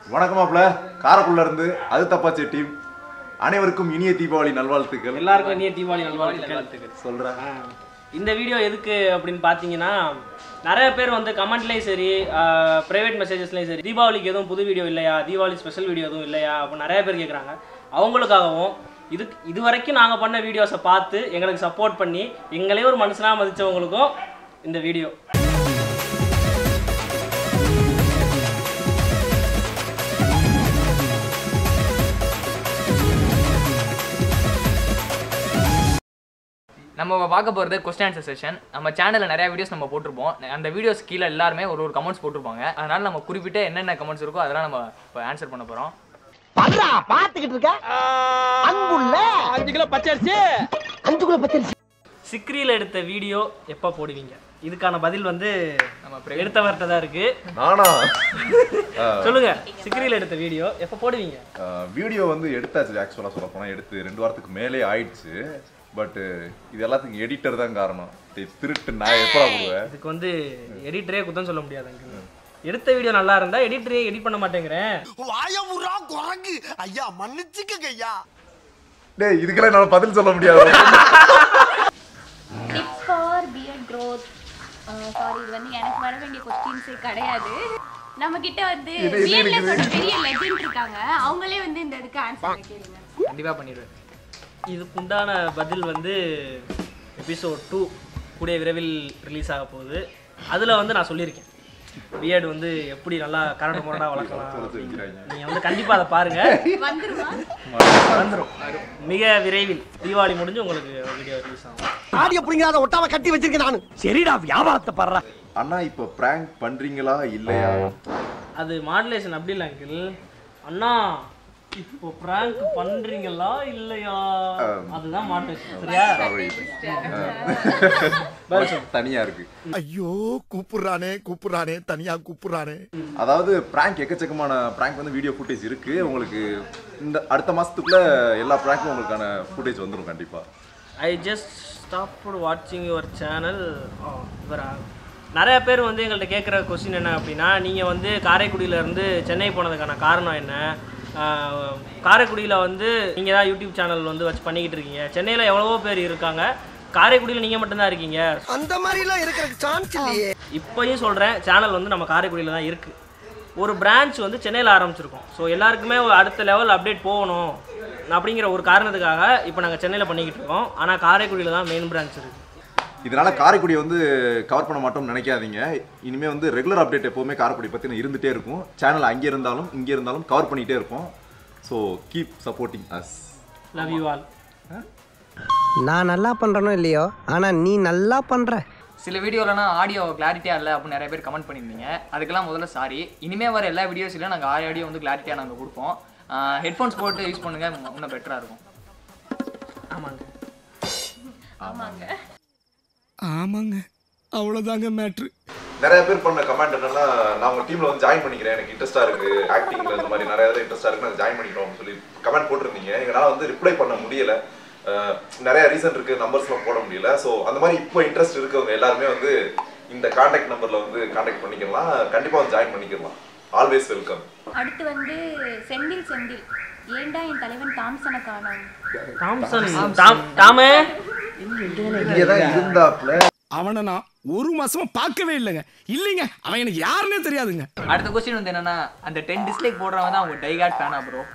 வணக்கம் மாப்ள காரக்குள்ள இருந்து அது தப்பாச்சே டீம் அனைவருக்கும் இனிய தீபாவளி நல்வாழ்த்துக்கள் எல்லாருக்கும் இனிய தீபாவளி நல்வாழ்த்துக்கள் சொல்றேன் ஆ. இந்த வீடியோ எதுக்கு அப்படின்னு பார்த்தீங்கன்னா நிறைய பேர் வந்து கமெண்ட்லேயும் சரி ப்ரைவேட் மெசேஜஸ்லேயும் சரி தீபாவளிக்கு எதுவும் புது வீடியோ இல்லையா தீபாவளி ஸ்பெஷல் வீடியோ எதுவும் இல்லையா அப்படின்னு நிறைய பேர் கேட்குறாங்க அவங்களுக்காகவும் இது இது வரைக்கும் நாங்கள் பண்ண வீடியோஸை பார்த்து எங்களுக்கு சப்போர்ட் பண்ணி எங்களே ஒரு மனுஷனாக மதித்தவங்களுக்கும் இந்த வீடியோ நம்ம பார்க்க போகிறது கொஸ்டின் ஆன்சர் செஷன் நம்ம சேனலில் நிறைய வீடியோஸ் நம்ம போட்டிருப்போம் அந்த வீடியோஸ் கீழே எல்லாருமே ஒரு ஒரு கமெண்ட்ஸ் போட்டிருப்பாங்க அதனால நம்ம குறிப்பிட்ட என்னென்ன கமெண்ட்ஸ் இருக்கோ அதெல்லாம் நம்ம இப்போ ஆன்சர் பண்ண போகிறோம் பண்றா பாத்துக்கிட்டு இருக்க அன்புள்ள அஞ்சு கிலோ பச்சரிசி அஞ்சு கிலோ பச்சரிசி சிக்ரியில் எடுத்த வீடியோ எப்போ போடுவீங்க இதுக்கான பதில் வந்து நம்ம எடுத்தவர்கிட்ட தான் இருக்கு நானா சொல்லுங்க சிக்ரியில் எடுத்த வீடியோ எப்போ போடுவீங்க வீடியோ வந்து எடுத்தாச்சு ஆக்சுவலாக சொல்ல போனால் எடுத்து ரெண்டு வாரத்துக்கு மேலே ஆயிடுச்சு பட் இது எல்லாத்துக்கும் எடிட்டர் தான் காரணம் டேய், திருட்டு நான் எப்படா போடுவேன் இதுக்கு வந்து எடிட்டரே குத்தம் சொல்ல முடியாது uncle. எடுத்த வீடியோ நல்லா இருந்தா எடிட்டரே எடிட் பண்ண மாட்டேங்கிறேன் வாயமுறா குரங்கு ஐயா மன்னிச்சுக்கங்க ஐயா டேய் இதுக்கெல்லாம் என்னால் பதில் சொல்ல முடியாது tips for beard growth sorry இது வந்து எனக்கு வர வேண்டிய கொஸ்டின்ஸே கிடையாது நம்ம கிட்ட வந்து பியர்ட்லெஸோட பெரிய லெஜெண்ட் இருக்காங்க அவங்களே வந்து இந்த இதுக்கு ஆன்சர் கேளுங்க கண்டிப்பாக பண்ணிடுவேன் இதுக்கு உண்டான பதில் வந்து எபிசோட் டூ கூடிய விரைவில் ரிலீஸ் ஆக போகுது அதில் வந்து நான் சொல்லியிருக்கேன் பிஎட் வந்து எப்படி நல்லா கரண்ட் முரடா வளர்க்கலாம் அப்படின்னு. நீங்க வந்து கண்டிப்பா அதை பாருங்க வந்துருமா வந்துரும் மிக விரைவில் தீபாவளி முடிஞ்சு உங்களுக்கு வீடியோ ரிலீஸ் ஆகும் ஆடிய புடிங்காத ஒட்டாம கட்டி வச்சிருக்கேன் நானு சரிடா வியாபாரத்தை பாடுறா அண்ணா இப்போ ப்ராங்க் பண்றீங்களா இல்லையா அது மாடுலேஷன் அப்படி இல்லை அங்கிள் அண்ணா இப்போ பிராங்க் பண்றீங்களா இல்லையா அதுதான் மாடுலேஷன் சரியா பதில் சொல்லு. தனியா இருக்கு ஐயோ கூப்பிடுறானே கூப்பிடுறானே தனியா கூப்பிடுறானே அதாவது பிராங்க் எக்கச்சக்கமான பிராங்க் வந்து வீடியோ ஃபுட்டேஜ் இருக்கு உங்களுக்கு இந்த அடுத்த மாசத்துக்குள்ள எல்லா பிராங்க்கும் உங்களுக்கான ஃபுட்டேஜ் வந்துடும் கண்டிப்பா ஐ ஜஸ்ட் ஸ்டாப் வாட்சிங் யுவர் சேனல் இவரா நிறைய பேர் வந்து எங்கள்கிட்ட கேட்குற கொஸ்டின் என்ன அப்படின்னா நீங்கள் வந்து காரைக்குடியிலேருந்து சென்னை போனதுக்கான காரணம் என்ன ஆஹ், காரைக்குடியில் வந்து நீங்கள் தான் யூடியூப் சேனல் வந்து வச்சு பண்ணிக்கிட்டு இருக்கீங்க சென்னையில் எவ்வளவோ பேர் இருக்காங்க காரைக்குடியில் நீங்கள் மட்டும்தான் இருக்கீங்க அந்த மாதிரி எல்லாம் இருக்கிற சான்ஸ் இல்லையே இப்போயும் சொல்கிறேன் சேனல் வந்து நம்ம காரைக்குடியில் தான் இருக்குது ஒரு பிரான்ச் வந்து சென்னையில் ஆரம்பிச்சிருக்கோம் ஸோ எல்லாருக்குமே ஒரு அடுத்த லெவல் அப்டேட் போகணும் அப்படிங்கிற ஒரு காரணத்துக்காக இப்போ நாங்கள் சென்னையில் பண்ணிக்கிட்டு இருக்கோம் ஆனால் காரைக்குடியில் தான் மெயின் பிரான்ச் இருக்குது இதனால காரைக்குடியை வந்து கவர் பண்ண மாட்டோம்னு நினைக்காதீங்க இனிமே வந்து ரெகுலர் அப்டேட் எப்பவுமே காரைக்குடி பத்தி இருந்துட்டே இருக்கும் சேனல் அங்கே இருந்தாலும் இங்கே இருந்தாலும் கவர் பண்ணிட்டே இருப்போம் so keep supporting us love you all நான் நல்லா பண்றேனோ இல்லையோ ஆனா நீ நல்லா பண்ற சில வீடியோலனா ஆடியோ கிளாரிட்டியாக இல்லை அப்படின்னு நிறைய பேர் கமெண்ட் பண்ணியிருந்தீங்க அதுக்கெல்லாம் முதல்ல சாரி இனிமே வர எல்லா வீடியோஸ்லையும் நாங்கள் ஆடியோ வந்து கிளாரிட்டியாக நாங்கள் கொடுப்போம் ஹெட்ஃபோன்ஸ் போட்டு யூஸ் பண்ணுங்க இன்னும் பெட்டராக இருக்கும் ஆமாங்க ஆமாங்க ஆமாங்க அவ்வளவுதாங்க மேட்ரு நிறைய பேர் பண்ண கமெண்ட் என்னன்னா நான் உங்க டீம்ல வந்து ஜாயின் பண்ணிக்கிறேன் எனக்கு இன்ட்ரெஸ்டா இருக்கு ஆக்டிங்ல இந்த மாதிரி நிறைய இன்ட்ரெஸ்டா இருக்கு நான் ஜாயின் பண்ணிக்கிறோம் சொல்லி கமெண்ட் போட்டிருந்தீங்க எங்களால வந்து ரிப்ளை பண்ண முடியல அஹ், நிறைய ரீசன் இருக்கு நம்பர்ஸ்லாம் போட முடியல ஸோ அந்த மாதிரி இப்போ இன்ட்ரெஸ்ட் இருக்கவங்க எல்லாருமே வந்து இந்த கான்டாக்ட் நம்பர்ல வந்து கான்டாக்ட் பண்ணிக்கலாம் கண்டிப்பா வந்து ஜாயின் பண்ணிக்கலாம் ஆல்வேஸ் வெல்கம் அடுத்து வந்து செந்தில் செந்தில் ஏண்டா என் தலைவன் தாம்சனை காணோம் தாம்சன் தாம் தாமே இங்கே தான் இருந்தாப்ல அவனை நான் ஒரு மாசமா பார்க்கவே இல்லைங்க இல்லைங்க அவன் எனக்கு யாருன்னே தெரியாதுங்க அடுத்த கொஸ்டின் வந்து என்னன்னா அந்த டென் டிஸ்லைக் போடுறவங்க தான் அவங்க டைகாட் ஃபேனா ப்ரோ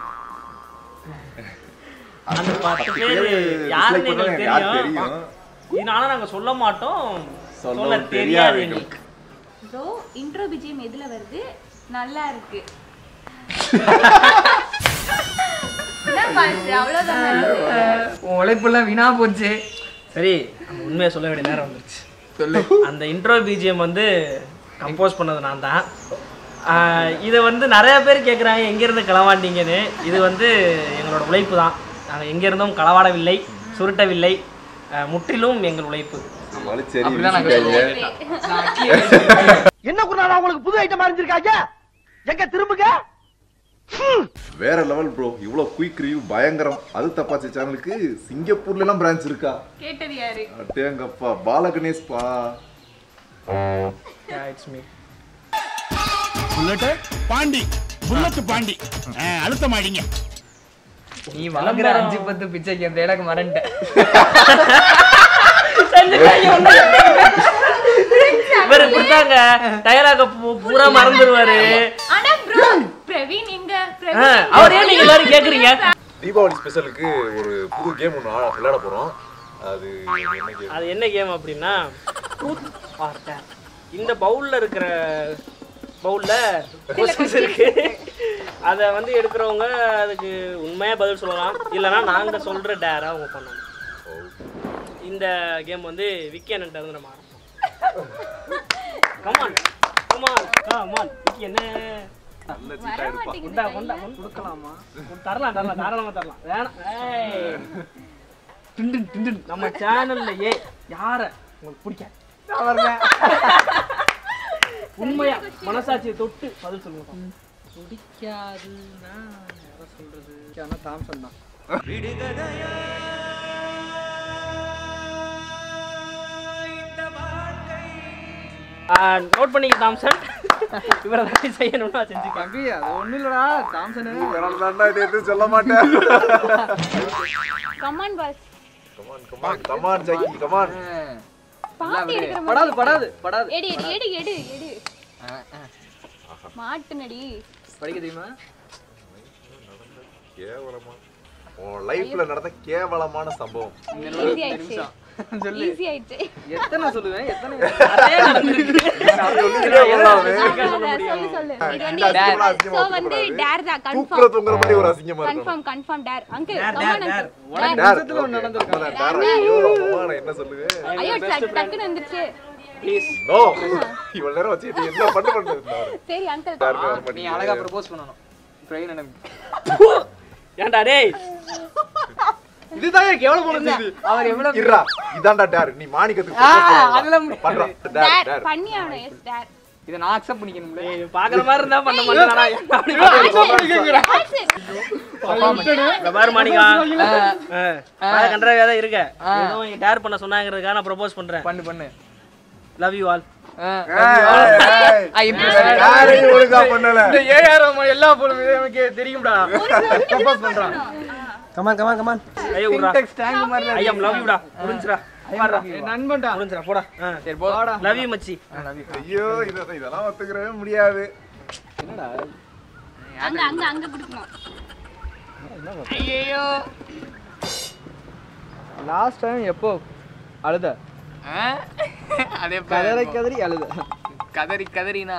அந்த பத்து பேர் dislike யாருன்னு பண்ணவங்க எங்களுக்கு யார் தெரியும் தெரியும்? இதனால நாங்கள் சொல்ல மாட்டோம் சொல்லவும் சொல்ல தெரியாது தெரியாது எங்களுக்கு ஸோ இன்ட்ரோ பிஜிஎம் எதில் வருது நல்லா இருக்கு என்ன பாத்து அவ்வளோதான் உன் உழைப்பெல்லாம் வீணா போச்சு சரி அந்த உண்மையை சொல்ல வேண்டிய நேரம் வந்துருச்சு சொல்லு அந்த இன்ட்ரோ பிஜிஎம் வந்து கம்போஸ் பண்ணது நான் தான் இதை வந்து நிறைய பேர் கேட்குறாங்க எங்கேருந்து களவாண்டீங்கன்னு இது வந்து எங்களோட உழைப்பு தான் நாங்கள் எங்கேருந்தும் களவாடவில்லை சுருட்டவில்லை ஆஹ் முற்றிலும் எங்கள் உழைப்பு வலிச்சேரி அப்படிதான் நாங்க வீசிட்டாங்க. சொல்லுவோம் என்ன குருநாதா உங்களுக்கு புது ஐட்டம் அறிஞ்சிருக்காங்க எங்க திரும்புங்க வேற லெவல் ப்ரோ இவ்வளோ குயிக் ரிவ்யூ பயங்கரம் அது தப்பாச்சு சேனலுக்கு சிங்கப்பூர்ல எல்லாம் பிரான்ச் இருக்கா கேட்டது யாரு அட்டேங்கப்பா பாலகணேஷ்பா it's me bullet Pandi bullet Pandi ஆ, அழுத்த மாட்டீங்க நீ வாங்குற அஞ்சு பத்து பிச்சைக்கு அந்த எனக்கு மறந்துட்டேன் இவர் இப்படித்தாங்க டயலாக பூரா மறந்துடுவாரு ஆனா ப்ரோ பிரவீன் எங்க ஆ, பிரவீன் அவர் ஏன் நீங்க எல்லாரும் கேக்குறீங்க தீபாவளி ஸ்பெஷலுக்கு ஒரு புது கேம் ஒன்று விளையாட போறோம் அது என்ன கேம் அது என்ன கேம் அப்படின்னா ட்ரூத் ஆர் டேர் இந்த பவுல்ல இருக்கிற பவுல்ல கொஸ்டின்ஸ் இருக்கு அதை வந்து எடுக்கிறவங்க அதுக்கு உண்மையா பதில் சொல்லலாம் இல்லைன்னா நாங்க சொல்ற டேரா அவங்க பண்ணணும் இந்த கேம் வந்து விக்கேன்ட்ட இருந்து நம்ம கமான் கமான் கமான் விக்கி என்ன வர மாட்டேங்குது கொண்டா கொண்டா கொண்டு கொடுக்கலாமா தரலாம் தரலாம் தாராளமா தரலாம் வேணாம் ஏய். டிண்டன் டிண்டன் நம்ம சேனல்லையே யார உங்களுக்கு பிடிக்காது உண்மையா மனசாட்சியை தொட்டு பதில் சொல்லுங்க பிடிக்காதுன்னா யார சொல்றது தாம்சன் தான் நோட் பண்ணிக்க தாம்சன் இவரை தான் செய்யணும்னா செஞ்சுக்கலாம் தம்பி அது ஒண்ணும் இல்லடா தாம்சன் எதுவும் சொல்ல மாட்டேன் come on boss come on come on come on Jackie come on பாட்டி எடுக்கிற படாது படாது படாது எடு எடு எடு எடு எடு மாட்டுனடி படிக்க தெரியுமா கேவலமா உன் லைஃப்ல நடந்த கேவலமான சம்பவம் ஈஸி ஆயிடுச்சு ஈஸி ஆயிடுச்சு எத்தனை சொல்லுவேன் எத்தனை சொல்லு சொல்லு இது வந்து சோ வந்து டேர் தான் தூக்குற கன்ஃபார்ம் தொங்குற மாதிரி ஒரு அசிங்கமா இருக்கும் confirm confirm dare uncle Dare, come on dare, uncle dare நிமிஷத்துல ஒண்ணு நடந்திருக்கு. அம்மா, டேர். ஐயோ, அம்மா, நான் என்ன சொல்லுவேன் ஐயோ டக் டக்குன்னு வந்துருச்சு ப்ளீஸ் நோ இவ்வளவு நேரம் வச்சு நீ என்ன பண்ணு பண்ணு சரி அங்கிள் நீ அழகா ப்ரப்போஸ் பண்ணணும் பிரவீன் எனக்கு ஏன்டா டேய் இதுதான் கேவலம் அவர் எவ்வளவு இருடா இதான்டா டேர் நீ மாணிக்கத்துக்கு ஆ, propose பண்ணலாம். அதெல்லாம் முடியாது. பண்றா டேர் டேர் டேர் பண்ணி ஆகணும் எஸ் டேர் இதை நான் அக்செப்ட் பண்ணிக்கணும்ல ஏய், பாக்குற மாதிரி இருந்தா பண்ண மாட்டேங்கிறா அப்படி பாக்குற. இந்த பாரு மாணிக்கா கண்டராவியா தான் இருக்க ஏதோ இங்க டேர் பண்ண சொன்னாங்கிறதுக்காக நான் ப்ரொபோஸ் பண்றேன் பண்ணு பண்ணு லவ் யூ ஆல் யாரையும் ஒழுங்கா பண்ணல இந்த ஏழாயிரம் எல்லா பொருளும் எனக்கு தெரியும்டா ப்ரப்போஸ் பண்றான் கமான் கமான் கமான் ஐயோ விட்றா சின்டெக்ஸ் டேங்க் மாதிரி ஐ அம் லவ் யூடா முடிஞ்சுடா நண்பன்டா முடிஞ்சுடா போடா சரி போடா லவ் யூ மச்சி ஐயோ இத இதெல்லாம் ஒத்துக்கிறவே முடியாது அங்க அங்க அங்க குடுக்கணும் ஐயோ லாஸ்ட் டைம் எப்போ அழுத அதே கதறி கதறி அழுத கதறி கதறினா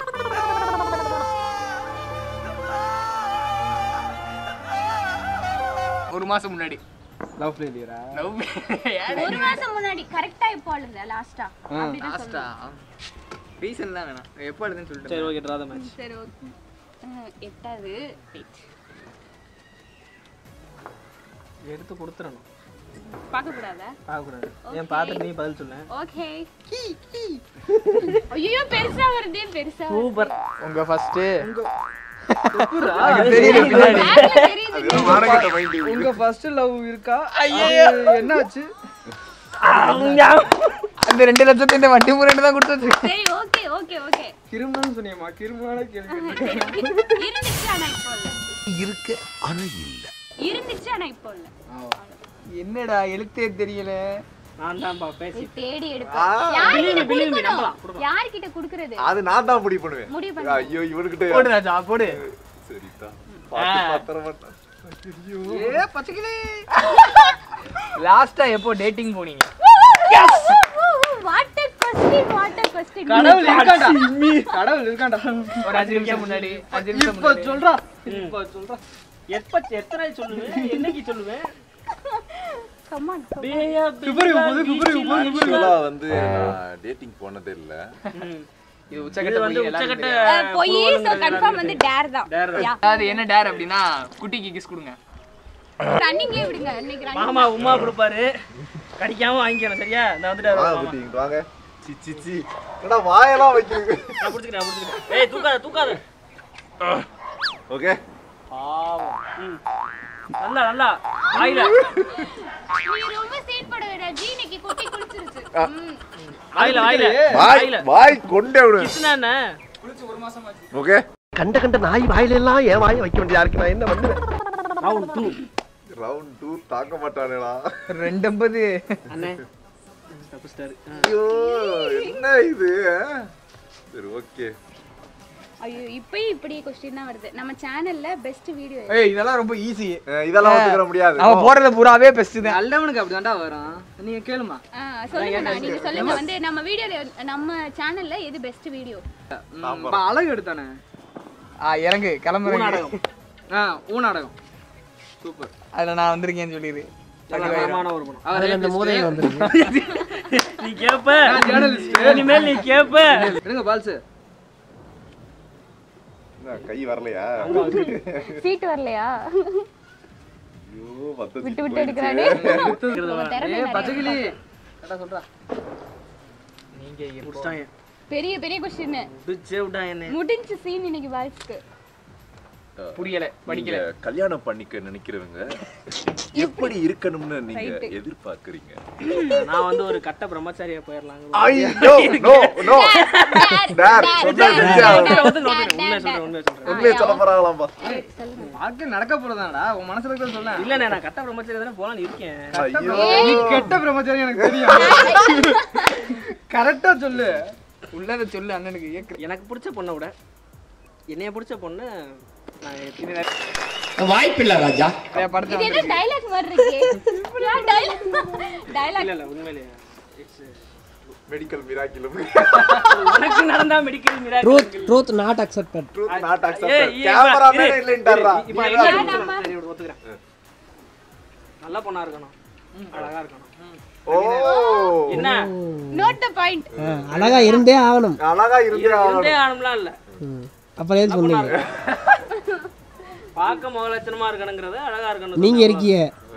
ஒரு மாசம் முன்னாடி லவ் ஃபெயிலியரா லவ் ஒரு மாசம் முன்னாடி கரெக்டா இப்போ அழுத லாஸ்டா அப்படிதான் லாஸ்டா ரீசன் தான் வேணாம் எப்போ அழுதுன்னு சொல்லிட்டு சரி ஓகே ட்ரா த மேட்ச் சரி ஓகே எட்டாவது வெயிட் எடுத்து கொடுத்துறணும் பார்க்க கூடாதா பார்க்கக்கூடாது ஏன் பார்த்துட்டு நீ பதில் சொல்லு ஓகே ஐயோ பெருசா வருதே பெருசா வருது. சூப்பர் உங்க ஃபர்ஸ்ட் Backல தெரியுது அது மானகட்ட மைண்ட் உங்க ஃபர்ஸ்ட் லவ் இருக்கா ஐயோ என்ன ஆச்சு அந்த ரெண்டு லட்சத்தை இந்த வட்டி முறைன்னு தான் கொடுத்தது சரி ஓகே ஓகே ஓகே கிருமன்னு சொன்னியம்மா கிருமான கேள்வி இருந்துச்சு ஆனா இப்போ இல்ல இருக்கு ஆனா இல்ல இருந்துச்சு ஆனா இப்போ இல்ல என்னடா எழுத்தே தெரியல நான் தான்ப்பா பேசி போய் தேடி எடுப்பேன் யார்கிட்ட believe me, கொடுக்கணும் நம்பலாம், யார்கிட்ட குடுக்குறது அது நான் தான் முடிவு பண்ணுவேன் முடிவு பண்ணு. ஐயோ இவனுக்கிட்ட போடு ராஜா போடு சரிதான் பார்த்து பத்திர மாட்டேன் ஏ பச்சைக்கிளி லாஸ்டா எப்போ டேட்டிங் போனீங்க வாட்டர் கொஸ்டின் வாட்டர் கொஸ்டின் கடவுள் இருக்காண்டா கடவுள் இருக்காண்டா ஒரு அஞ்சு நிமிஷம் முன்னாடி அஞ்சு நிமிஷம் இப்போ சொல்றா இப்போ சொல்றேன் எப்ப எத்தனை சொல்லுவேன் என்னைக்கு சொல்லுவேன் கமான் பேயா ஆக்சுவலா வந்து நான் டேட்டிங் போனதே இல்ல இது இது உச்சக்கட்ட வந்து போய் எல்லாரும் உச்சக்கட்ட போய் சோ கன்ஃபார்ம் வந்து டேர் தான் Dare தான். யா அது என்ன டேர் அப்படின்னா குட்டிக்கு கிஸ் கொடுங்க ரன்னிங்லயே விடுங்க இன்னைக்கு ரன்னிங் மாமா உமா கொடுப்பாரு கடிக்காம வாங்கிக்கணும் சரியா நான் வந்துட்டு வாங்க குட்டி இங்கிட்டு வாங்க சி சி சி என்னடா வாயெல்லாம் வைக்கிறது நான் பிடிச்சிக்கிறேன் நான் பிடிச்சிக்கிறேன் ஏய் தூக்காத தூக்காத ஓகே ம். நல்லா நல்லா வாயில நீ ரொம்ப சீட் போட வேண்டாம் ஜி இன்னைக்கு குட்டி குளிச்சிருச்சு ம். வாயில வாயில வாய் வாயில வாய் கொண்டே விடு கிஸ்னா என்ன ஓகே கண்ட கண்ட நாய் வாயில எல்லாம் என் வாயை வைக்க வேண்டியதா இருக்கு நான் என்ன பண்ணுவேன் ரவுண்ட் டூ ரவுண்ட் டூ தாக்க மாட்டானேடா ரெண்டு ஐம்பது அண்ணே தப்பிச்சிட்டாரு ஐயோ என்ன இது ஆ? சரி ஓகே ஐயோ இப்பயும் இப்படி கொஸ்டின் தான் வருது நம்ம சேனல்ல பெஸ்ட் வீடியோ ஏய் இதெல்லாம் ரொம்ப ஈஸி இதெல்லாம் ஒத்துக்கிற முடியாது அவன் போடுறது பூராவே பெஸ்ட் தான் நல்லவனுக்கு அப்படிதான்டா வரும் நீங்க கேளுமா சொல்லுங்க நீங்க சொல்லுங்க வந்து நம்ம வீடியோல நம்ம சேனல்ல எது பெஸ்ட் வீடியோ அழகு எடுத்தானே ஆ இறங்கு கிளம்புறேன் நாடகம் ஆ ஊ நாடகம் சூப்பர் அதுல நான் வந்திருக்கேன்னு சொல்லிடு தரமான ஒரு படம் அதுல இந்த மூதையில் வந்துருக்கு நீ கேப்ப இனிமேல் நீ கேப்ப எடுங்க பால்ஸ் என்ன, கை வரலையா சீட் வரலையா ஐயோ பத்து விட்டு விட்டு எடுக்கிறானே உன் திறமை நிறைய பச்சைக்கிளி இருக்கு. சொல்றா நீங்க முடிச்சிட்டாங்க பெரிய பெரிய கொஸ்டின் பிச்சே விட்டாங்க என்ன முடிஞ்சு சீன் இன்னைக்கு பாய்ஸ்க்கு புரியல படிக்கல நீங்க கல்யாணம் பண்ணிக்க நினைக்கிறவங்க எப்படி இருக்கணும்னு நீங்க Right. எதிர்பார்க்கறீங்க நான் வந்து ஒரு கட்ட பிரம்மச்சாரியா போயிடலாங்க ஐயோ நோ நோ Dad, சொன்னா செஞ்சே ஆகணும். உண்மையை சொல்றேன் உண்மையை சொல்றேன் உண்மையை சொல்ல போறாங்களாம்பா வாழ்க்கை நடக்க போறதாடா உன் மனசுல இருக்கிறத சொல்ல இல்லண்ணே நான் கட்ட பிரம்மச்சாரி தானே போலான்னு இருக்கேன் ஐயோ நீ கெட்ட பிரம்மச்சாரி எனக்கு தெரியும் கரெக்டா சொல்லு உள்ளத சொல்லு அண்ணனுக்கு ஏக்கு எனக்கு பிடிச்ச பொண்ணை விட என்னைய பிடிச்ச பொண்ணு நான் எப்படி- வாய்ப்பில்லை ராஜா படத்தை இது என்ன டைலாக் மாதிரி இருக்கே டைலாக் டைலாக் இல்ல இல்ல உண்மையிலேயே மெடிக்கல் மிராக்கிலும் உனக்கு நடந்தா medical truth truth not accepted truth not ஏய், அக்செப்டட் இ- கேமரா இரு, மேல இல்லைன்றாரா இரு, இப்ப என்ன சொல்றது? சரி, விடு, ஒத்துக்கிறேன் நல்ல பொண்ணா இருக்கணும் அழகா இருக்கணும் ஓ என்ன நோட் த பாயிண்ட் அழகா இருந்தே ஆகணும் அழகா இருந்து இருந்தே ஆகணும்லாம் இல்ல ம். அப்புறம் எது சொன்னீங்க பார்க்க முகலட்சணமா இருக்கணுங்கிறது அழகா இருக்கணும் நீங்க இருக்கீங்க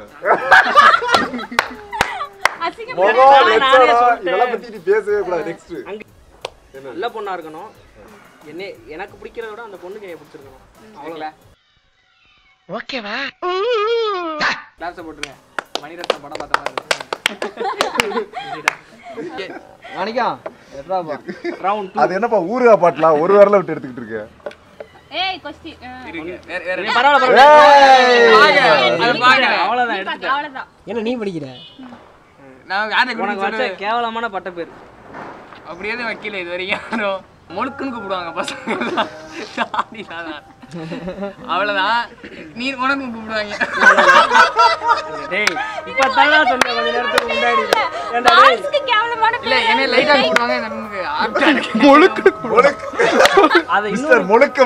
அசிங்கம் முகம் நானே லட்சணம் சொல்லிட்டேன். இதெல்லாம் பத்தி நீ பேசவே கூடாது நெக்ஸ்ட் நல்ல பொண்ணா இருக்கணும் என்ன எனக்கு பிடிக்கிறத விட அந்த பொண்ணுக்கு என்னை பிடிச்சிருக்கணும் அவ்வளோ ஓகேவா கிளாஸ் போட்டுருங்க மணிரத்னம் படம் பார்த்த மாதிரி இருக்கு. மணிக்கம் எட்ராப்பா ரவுண்ட் அது என்னப்பா ஊருகா பாட்டுலாம் ஒரு வரல விட்டு எடுத்துக்கிட்டு இருக்க ஏய் கொஸ்டின் வேற வேற பரவாயில்ல பரவாயில்ல அது பாருங்க அவ்வளவுதான் எடுத்துட்டேன் அவ்வளவுதான் என்ன நீ படிக்கிற நான் யாரை உனக்கு வச்ச கேவலமான பட்ட பேர் அப்படியே தான் வைக்கல இது வரைக்கும் யாரும் முழுக்குன்னு கூப்பிடுவாங்க பசங்க எல்லாம். சாதி இல்லாத. அவ்வளவுதான் நீ உனக்கும் கூப்பிடுவாங்க டேய் இப்ப தானா சொன்னேன் கொஞ்ச நேரத்துக்கு முன்னாடி ஏன்டா டேய் பாய்ஸ்க்கு கேவலமான இல்ல பேர் என்ன லைட்டா கூப்பிடுவாங்க நமக்கு ஆர்ட்டா இருக்கு முழுக்கு முழுக்கு அதை இன்னும் மிஸ்டர் முழுக்க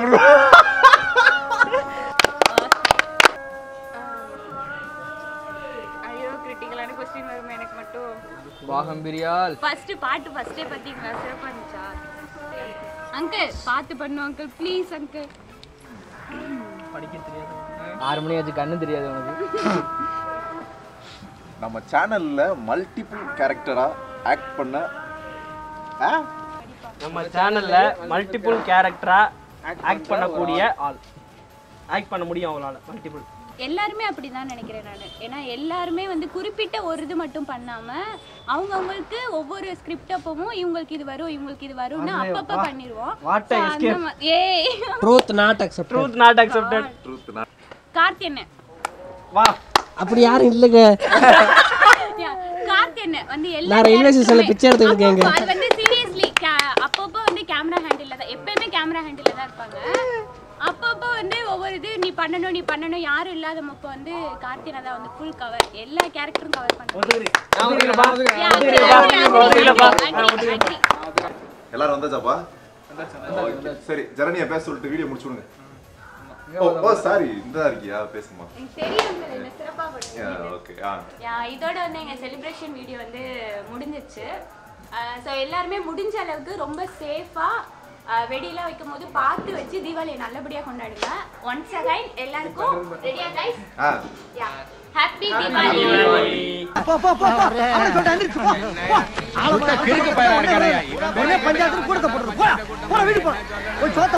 ஐயோ கிரிட்டிக்கலான கொஸ்டின் வரும் எனக்கு மட்டும் பாகம் பிரியால் ஃபர்ஸ்ட் பாட்டு ஃபர்ஸ்டே பாத்தீங்களா சிறப்பா இருந்துச்சா அங்கிள் பாட்டு பண்ணும் அங்கிள் ப்ளீஸ் அங்கிள் ஆறு மணி ஆச்சு கண்ணு தெரியாது உனக்கு நம்ம சேனல்ல மல்டிபிள் கேரக்டரா ஆக்ட் பண்ண ஆ? நம்ம சேனல்ல மல்டிபிள் கேரக்டரா ஆக்ட் பண்ணக்கூடிய ஆள் ஆக்ட் பண்ண முடியும் அவங்களால மல்டிபிள் எல்லாருமே அப்படிதான் நினைக்கிறேன் நான் ஏன்னா எல்லாருமே வந்து குறிப்பிட்ட ஒரு இது மட்டும் பண்ணாம அவங்க அவங்களுக்கு ஒவ்வொரு ஸ்கிரிப்ட் அப்பவும் இவங்களுக்கு இது வரும் இவங்களுக்கு இது வரும்னு அப்பப்ப பண்ணிடுவோம் What a So, அந்த மா- ஏய் truth not accepted truth not accepted Truth நான் கார்த்தி என்ன வா அப்படி யாரும் இல்லைங்க கார்த்தி என்ன வந்து எல்லா நான் ரயில்வே ஸ்டேஷன்ல character-மே- பிச்சை எடுத்துக்கிட்டு இருக்கேங்க. அப்பப்போ அது வந்து சீரியஸ்லி அப்பப்போ வந்து கேமரா ஹேண்டில் தான் எப்பயுமே கேமரா ஹேண்டில் தான் இருப்பாங்க அப்பப்போ வந்து ஒவ்வொரு இது நீ பண்ணணும் நீ பண்ணணும் யாரும் இல்லாதப்போ வந்து கார்த்தினா தான் வந்து ஃபுல் கவர் எல்லா கேரக்டரும் கவர் பண்ணுவாங்க Yeah, agree, agree, agree, agree. எல்லாரும் வந்தாச்சாப்பா Okay. சரி ஜனனியா பேச சொல்லிட்டு வீடியோ முடிச்சு விடுங்க ஓ ஓ சாரி இந்த இருக்கியா பேசுமா எனக்கு தெரியும் uncle, என்ன சிறப்பா பண்ணுவீங்க. ஓகே ஆ Yeah, இதோட வந்து எங்க செலிப்ரேஷன் வீடியோ வந்து முடிஞ்சிச்சு ஸோ எல்லாருமே முடிஞ்ச அளவுக்கு ரொம்ப சேஃபா வெடியெல்லாம் வைக்கும் போது பார்த்து வச்சு தீபாவளியை நல்லபடியா கொண்டாடுங்க ஒன்ஸ் அகைன் எல்லாருக்கும் ரெடியா கைஸ் ஆ யா ஹாப்பி தீபாவளி பஞ்சாயத்து கூட போடுறது போடா போடா வீடு போடா